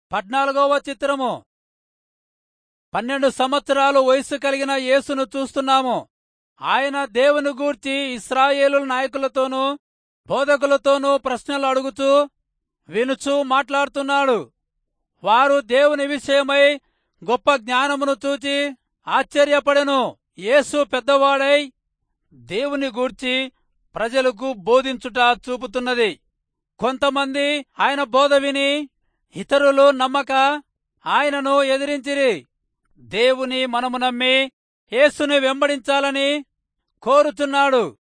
పద్నాలుగవ చిత్రము పన్నెండు సంవత్సరాలు వయసు కలిగిన యేసును చూస్తున్నాము ఆయన దేవుని గూర్చి ఇస్రాయేలు నాయకులతోనూ బోధకులతోనూ ప్రశ్నలు అడుగుతూ వినుచూ మాట్లాడుతున్నాడు వారు దేవుని విషయమై గొప్ప జ్ఞానమును చూచి ఆశ్చర్యపడెను యేసు పెద్దవాడై దేవుని గూర్చి ప్రజలకు బోధించుట చూపుతున్నది కొంతమంది ఆయన బోధ విని ఇతరులు నమ్మక ఆయనను ఎదిరించిరి దేవుని మనము నమ్మి యేసుని వెంబడించాలని కోరుచున్నాడు